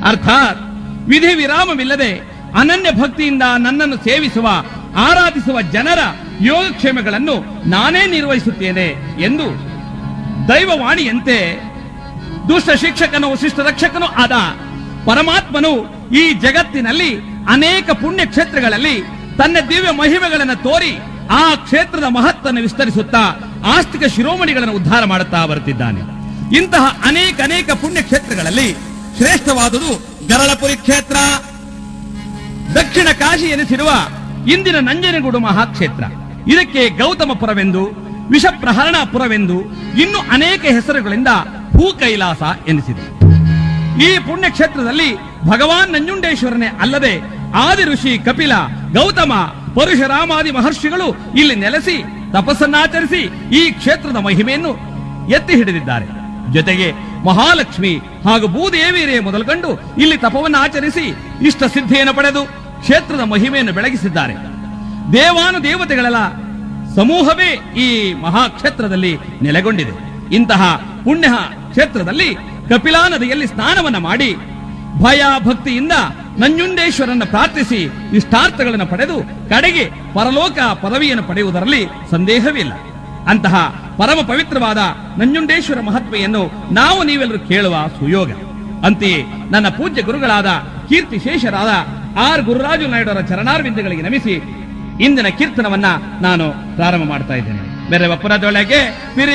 ಅರ್ಥಾತ್ ವಿಧಿ ವಿರಾಮವಿಲ್ಲದೆ ಅನನ್ಯ ಭಕ್ತಿಯಿಂದ ನನ್ನನ್ನು ಸೇವಿಸುವ ಆರಾಧಿಸುವ ಜನರ ಯೋಗಕ್ಷೇಮಗಳನ್ನು ನಾನೇ ನಿರ್ವಹಿಸುತ್ತೇನೆ ಎಂದು ದೈವವಾಣಿಯಂತೆ ದುಷ್ಟ ಶಿಕ್ಷಕನು ಶಿಷ್ಟ ರಕ್ಷಕನು ಆದ ಪರಮಾತ್ಮನು ಈ ಜಗತ್ತಿನಲ್ಲಿ ಅನೇಕ ಪುಣ್ಯ ಕ್ಷೇತ್ರಗಳಲ್ಲಿ ತನ್ನ ದಿವ್ಯ ಮಹಿಮೆಗಳನ್ನು ತೋರಿ ಆ ಕ್ಷೇತ್ರದ ಮಹತ್ತನ್ನು ವಿಸ್ತರಿಸುತ್ತಾ ಆಸ್ತಿಕ ಶಿರೋಮಣಿಗಳನ್ನು ಉದ್ಧಾರ ಮಾಡುತ್ತಾ ಬರುತ್ತಿದ್ದಾನೆ ಇಂತಹ ಅನೇಕ ಅನೇಕ ಪುಣ್ಯ ಕ್ಷೇತ್ರಗಳಲ್ಲಿ ಶ್ರೇಷ್ಠವಾದುದು ಗರಳಪುರಿ ಕ್ಷೇತ್ರ ದಕ್ಷಿಣ ಕಾಶಿ ಎನಿಸಿರುವ ಇಂದಿನ ನಂಜನಗೂಡು ಮಹಾಕ್ಷೇತ್ರ ಇದಕ್ಕೆ ಗೌತಮಪುರವೆಂದು ವಿಷಪ್ರಹರಣಪುರವೆಂದು ಇನ್ನು ಅನೇಕ ಹೆಸರುಗಳಿಂದ ಭೂ ಕೈಲಾಸ ಎನಿಸಿದೆ ಈ ಪುಣ್ಯ ಕ್ಷೇತ್ರದಲ್ಲಿ ಭಗವಾನ್ ನಂಜುಂಡೇಶ್ವರನೇ ಅಲ್ಲದೆ ಆದಿ ಋಷಿ ಕಪಿಲ ಗೌತಮ ಪರಶುರಾಮಾದಿ ಮಹರ್ಷಿಗಳು ಇಲ್ಲಿ ನೆಲೆಸಿ ತಪಸ್ಸನ್ನಾಚರಿಸಿ ಈ ಕ್ಷೇತ್ರದ ಮಹಿಮೆಯನ್ನು ಎತ್ತಿ ಹಿಡಿದಿದ್ದಾರೆ ಜೊತೆಗೆ ಮಹಾಲಕ್ಷ್ಮಿ ಹಾಗೂ ಭೂದೇವಿಯರೇ ಮೊದಲುಗೊಂಡು ಇಲ್ಲಿ ತಪವನ್ನು ಆಚರಿಸಿ ಇಷ್ಟ ಸಿದ್ಧಿಯನ್ನು ಪಡೆದು ಕ್ಷೇತ್ರದ ಮಹಿಮೆಯನ್ನು ಬೆಳಗಿಸಿದ್ದಾರೆ ದೇವಾನು ದೇವತೆಗಳೆಲ್ಲ ಸಮೂಹವೇ ಈ ಮಹಾಕ್ಷೇತ್ರದಲ್ಲಿ ನೆಲೆಗೊಂಡಿದೆ ಇಂತಹ ಪುಣ್ಯ ಕ್ಷೇತ್ರದಲ್ಲಿ ಕಪಿಲಾ ನದಿಯಲ್ಲಿ ಸ್ನಾನವನ್ನ ಮಾಡಿ ಭಯ ಭಕ್ತಿಯಿಂದ ನಂಜುಂಡೇಶ್ವರನ್ನ ಪ್ರಾರ್ಥಿಸಿ ಇಷ್ಟಾರ್ಥಗಳನ್ನು ಪಡೆದು ಕಡೆಗೆ ಪರಲೋಕ ಪದವಿಯನ್ನು ಪಡೆಯುವುದರಲ್ಲಿ ಸಂದೇಹವಿಲ್ಲ ಅಂತಹ ಪರಮ ಪವಿತ್ರವಾದ ನಂಜುಂಡೇಶ್ವರ ಮಹತ್ವೆಯನ್ನು ನಾವು ನೀವೆಲ್ಲರೂ ಕೇಳುವ ಸುಯೋಗ ಅಂತೆಯೇ ನನ್ನ ಪೂಜ್ಯ ಗುರುಗಳಾದ ಕೀರ್ತಿ ಶೇಷರಾದ ಆರ್ ಗುರುರಾಜು ನಾಯ್ಡು ಅವರ ಚರಣಾರ್ವಿಂದಗಳಿಗೆ ನಮಿಸಿ ಇಂದಿನ ಕೀರ್ತನವನ್ನ ನಾನು ಪ್ರಾರಂಭ ಮಾಡ್ತಾ ಇದ್ದೇನೆ ಬೇರೆ ಒಪ್ಪರದೊಳಗೆ